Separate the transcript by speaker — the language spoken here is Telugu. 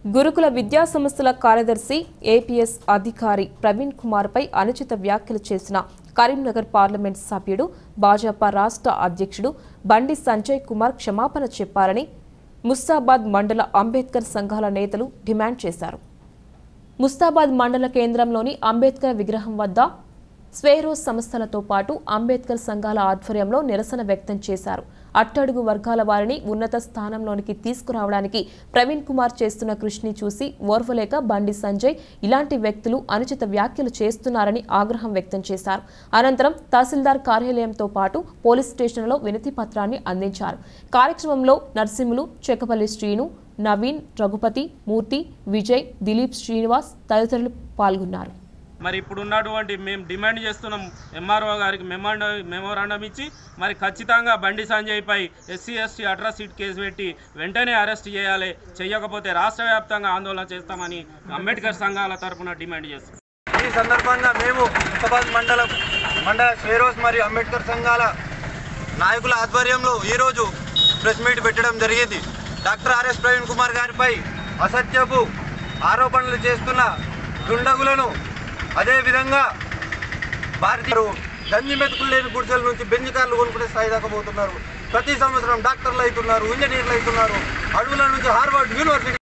Speaker 1: గురుకుల విద్యా సంస్థల కార్యదర్శి ఏపీఎస్ అధికారి ప్రవీణ్ కుమార్పై అనుచిత వ్యాఖ్యలు చేసిన కరీంనగర్ పార్లమెంట్ సభ్యుడు భాజపా రాష్ట్ర అధ్యక్షుడు బండి సంజయ్ కుమార్ క్షమాపణ చెప్పారని ముస్తాబాద్ మండల అంబేద్కర్ సంఘాల నేతలు డిమాండ్ చేశారు ముస్తాబాద్ మండల కేంద్రంలోని అంబేద్కర్ విగ్రహం వద్ద స్వేరోస్ సంస్థలతో పాటు అంబేద్కర్ సంఘాల ఆధ్వర్యంలో నిరసన వ్యక్తం చేశారు అట్టడుగు వర్గాల వారిని ఉన్నత స్థానంలోనికి తీసుకురావడానికి ప్రవీణ్ కుమార్ చేస్తున్న కృషిని చూసి ఓర్వలేక బండి సంజయ్ ఇలాంటి వ్యక్తులు అనుచిత వ్యాఖ్యలు చేస్తున్నారని ఆగ్రహం వ్యక్తం చేశారు అనంతరం తహసీల్దార్ కార్యాలయంతో పాటు పోలీస్ స్టేషన్లో వినతి పత్రాన్ని అందించారు కార్యక్రమంలో నర్సింహులు చెక్కపల్లి శ్రీను నవీన్ రఘుపతి మూర్తి విజయ్ దిలీప్ శ్రీనివాస్ తదితరులు పాల్గొన్నారు
Speaker 2: మరి ఇప్పుడు ఉన్నటువంటి మేము డిమాండ్ చేస్తున్నాం ఎంఆర్ఓ గారికి మెమాండ మెమోరాండం ఇచ్చి మరి ఖచ్చితంగా బండి సంజయ్పై ఎస్సీ ఎస్టీ అట్రాసిటీ కేసు పెట్టి వెంటనే అరెస్ట్ చేయాలి చేయకపోతే రాష్ట్ర వ్యాప్తంగా ఆందోళన చేస్తామని అంబేద్కర్ సంఘాల తరఫున డిమాండ్ చేస్తున్నాం
Speaker 3: ఈ సందర్భంగా మేము ముస్తాబాద్ మండలం మండల షేరోస్ మరియు అంబేద్కర్ సంఘాల నాయకుల ఆధ్వర్యంలో ఈరోజు ప్రెస్ మీట్ పెట్టడం జరిగింది డాక్టర్ ఆర్ఎస్ ప్రవీణ్ కుమార్ గారిపై అసత్యపు ఆరోపణలు చేస్తున్న దుండగులను అదేవిధంగా భారతీయ గంజి మెతుకులు లేని గుడిసెల నుంచి బెంజ్ కార్లు కొనుక్కునే స్థాయి దాకా పోతున్నారు ప్రతి సంవత్సరం డాక్టర్లు అవుతున్నారు ఇంజనీర్లు అవుతున్నారు అడవుల నుంచి హార్వర్డ్ యూనివర్సిటీ